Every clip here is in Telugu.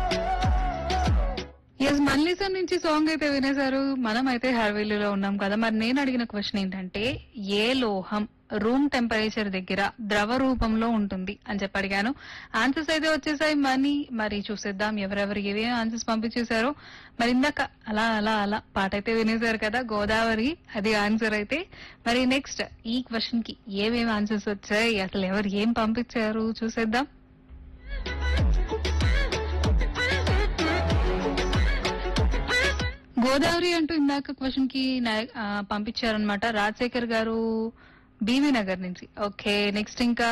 ఎస్ మల్లీసన్ నుంచి సాంగ్ అయితే వినేశారు మనం అయితే హర్వీలీలో ఉన్నాం కదా మరి నేను అడిగిన క్వశ్చన్ ఏంటంటే ఏ లోహం రూమ్ టెంపరేచర్ దగ్గర ద్రవ రూపంలో ఉంటుంది అని చెప్పి అడిగాను ఆన్సర్స్ అయితే వచ్చేసాయి మనీ మరి చూసేద్దాం ఎవరెవరు ఏవేం ఆన్సర్స్ పంపించేశారో మరి ఇందాక అలా అలా అలా పాట అయితే వినేశారు కదా గోదావరి అది ఆన్సర్ అయితే మరి నెక్స్ట్ ఈ క్వశ్చన్ కి ఏమేమి ఆన్సర్స్ వచ్చాయి అసలు ఎవరు ఏం పంపించారు చూసేద్దాం గోదావరి అంటూ ఇందాక క్వశ్చన్ కి నాయ- ఆ, పంపించారనమాట రాజశేఖర్ గారు బీవీ నగర్ నుంచి ఓకే నెక్స్ట్ ఇంకా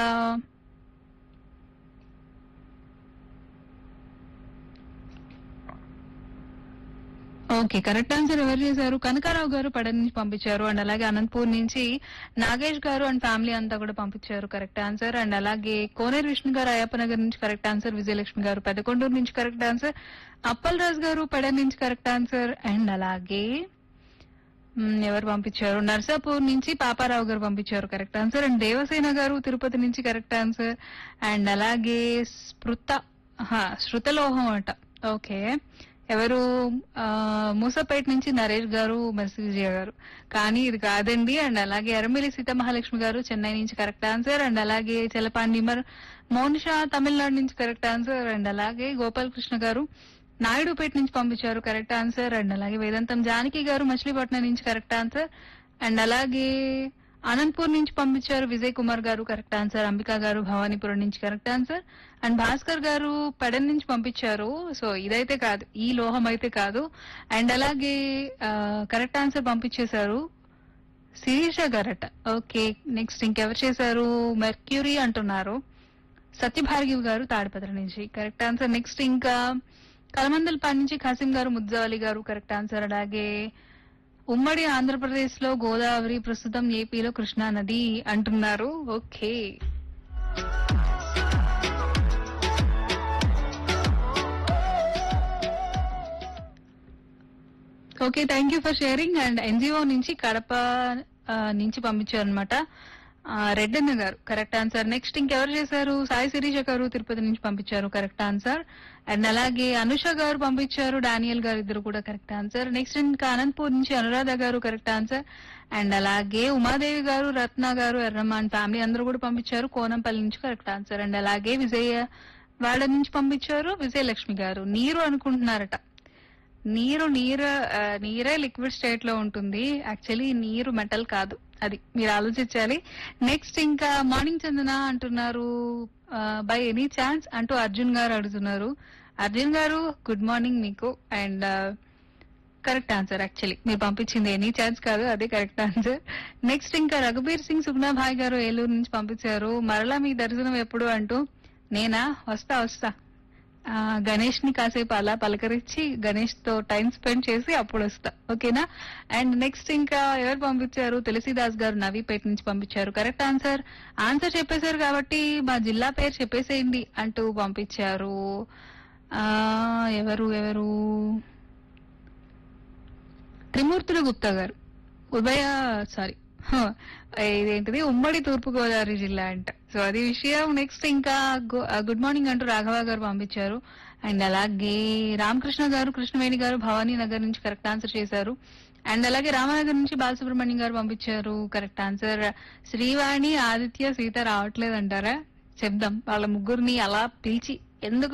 ఓకే కరెక్ట్ ఆన్సర్ ఎవరు చేశారు కనకారావు గారు పడ నుంచి పంపించారు అండ్ అలాగే అనంతపూర్ నుంచి నాగేష్ గారు అండ్ ఫ్యామిలీ అంతా కూడా పంపించారు కరెక్ట్ ఆన్సర్ అండ్ అలాగే కోనేరు విష్ణు గారు అయ్యప్ప నగర్ నుంచి కరెక్ట్ ఆన్సర్ విజయలక్ష్మి గారు పెదకొండూరు నుంచి కరెక్ట్ ఆన్సర్ అప్పల్ రాజు గారు పెడ నుంచి కరెక్ట్ ఆన్సర్ అండ్ అలాగే మ్, ఎవరు పంపించారు నర్సాపూర్ నుంచి పాపారావు గారు పంపించారు కరెక్ట్ ఆన్సర్ అండ్ దేవసేన గారు తిరుపతి నుంచి కరెక్ట్ ఆన్సర్ అండ్ అలాగే స్పృత ఆహా, శృతలోహం అట ఓకే ఎవరు ఆ, మూసపేట నుంచి నరేష్ గారు మెస్సీజియా గారు కానీ ఇది కాదండి అండ్ అలాగే ఎర్రమిల్లి సీతామహాలక్ష్మి గారు చెన్నై నుంచి కరెక్ట్ ఆన్సర్ అండ్ అలాగే చెలపాండి మర్ మౌనిషా తమిళనాడు నుంచి కరెక్ట్ ఆన్సర్ అండ్ అలాగే గోపాలకృష్ణ గారు నాయుడుపేట నుంచి పంపించారు కరెక్ట్ ఆన్సర్ అండ్ అలాగే వేదాంతం జానకి గారు మచిలీపట్నం నుంచి కరెక్ట్ ఆన్సర్ అండ్ అలాగే అనంతపూర్ నుంచి పంపించారు విజయ్ కుమార్ గారు కరెక్ట్ ఆన్సర్ అంబికా గారు భవానీపురం నుంచి కరెక్ట్ ఆన్సర్ అండ్ భాస్కర్ గారు పెడన్ నుంచి పంపించారు సో ఇదైతే కాదు ఈ లోహం అయితే కాదు అండ్ అలాగే కరెక్ట్ ఆన్సర్ పంపించేశారు శిరీష గారట ఓకే నెక్స్ట్ ఇంకెవరు చేశారు మెర్క్యూరీ అంటున్నారు సత్యభార్గివ్ గారు తాడిపత్రి నుంచి కరెక్ట్ ఆన్సర్ నెక్స్ట్ ఇంకా కలమందలపాటి నుంచి ఖాసిం గారు ముజ్జాలి గారు కరెక్ట్ ఆన్సర్ అలాగే ఉమ్మడి ఆంధ్రప్రదేశ్ లో గోదావరి ప్రస్తుతం ఏపీలో కృష్ణా నది అంటున్నారు okay okay thank you for sharing and NGO నుంచి కడప ఆ, నుంచి పంపించారు అనమాట రెడ్డన్న గారు కరెక్ట్ ఆన్సర్ నెక్స్ట్ ఇంకెవరు చేశారు సాయి శిరీష గారు తిరుపతి నుంచి పంపించారు కరెక్ట్ ఆన్సర్ అండ్ అలాగే అనుష గారు పంపించారు డానియల్ గారు ఇద్దరు కూడా కరెక్ట్ ఆన్సర్ నెక్స్ట్ ఇంకా అనంతపూర్ నుంచి అనురాధ గారు కరెక్ట్ ఆన్సర్ అండ్ అలాగే ఉమాదేవి గారు రత్న గారు ఎర్రమ్మ అండ్ ఫ్యామిలీ అందరూ కూడా పంపించారు కోనంపల్లి నుంచి కరెక్ట్ ఆన్సర్ అండ్ అలాగే విజయ వాళ్ళ నుంచి పంపించారు విజయలక్ష్మి గారు నీరు అనుకుంటున్నారట నీరు నీరు ఆ, నీరే లిక్విడ్ స్టేట్ లో ఉంటుంది యాక్చువల్లీ నీరు మెటల్ కాదు అది మీరు ఆలోచించాలి నెక్స్ట్ ఇంకా మార్నింగ్ చందన అంటున్నారు బై ఎనీ ఛాన్స్ అంటూ అర్జున్ గారు అడుగుతున్నారు అర్జున్ గారు గుడ్ మార్నింగ్ మీకు అండ్ కరెక్ట్ ఆన్సర్ యాక్చువల్లీ మీరు పంపించింది ఎనీ ఛాన్స్ కాదు అదే కరెక్ట్ ఆన్సర్ నెక్స్ట్ ఇంకా రఘుబీర్ సింగ్ సుగ్నాభాయ్ గారు ఏలూరు నుంచి పంపించారు మరలా మీ దర్శనం ఎప్పుడు అంటూ నేనా వస్తా వస్తా ఆ, గణేష్ ని కాసేపు అలా పలకరించి గణేష్ తో టైం స్పెండ్ చేసి అప్పుడు వస్తా ఓకేనా అండ్ నెక్స్ట్ ఇంకా ఎవరు పంపించారు తులసిదాస్ గారు నవీపేట నుంచి పంపించారు కరెక్ట్ ఆన్సర్ ఆన్సర్ చెప్పేశారు కాబట్టి మా జిల్లా పేరు చెప్పేసేయండి అంటూ పంపించారు ఆ ఎవరు ఎవరు త్రిమూర్తుల గుప్తా గారు ఉదయ సారీ ఇదేంటిది ఉమ్మడి తూర్పు గోదావరి జిల్లా అంట సో అది విషయం నెక్స్ట్ ఇంకా గు- ఆ, గుడ్ మార్నింగ్ అంటూ రాఘవ గారు పంపించారు అండ్ అలాగే రామకృష్ణ గారు కృష్ణవేణి గారు భవానీ నగర్ నుంచి కరెక్ట్ ఆన్సర్ చేశారు అండ్ అలాగే రామనగర్ నుంచి బాలసుబ్రహ్మణ్యం గారు పంపించారు కరెక్ట్ ఆన్సర్ శ్రీవాణి ఆదిత్య సీత రావట్లేదు అంటారా చెప్దాం వాళ్ళ ముగ్గురిని అలా పిలిచి ఎందుకు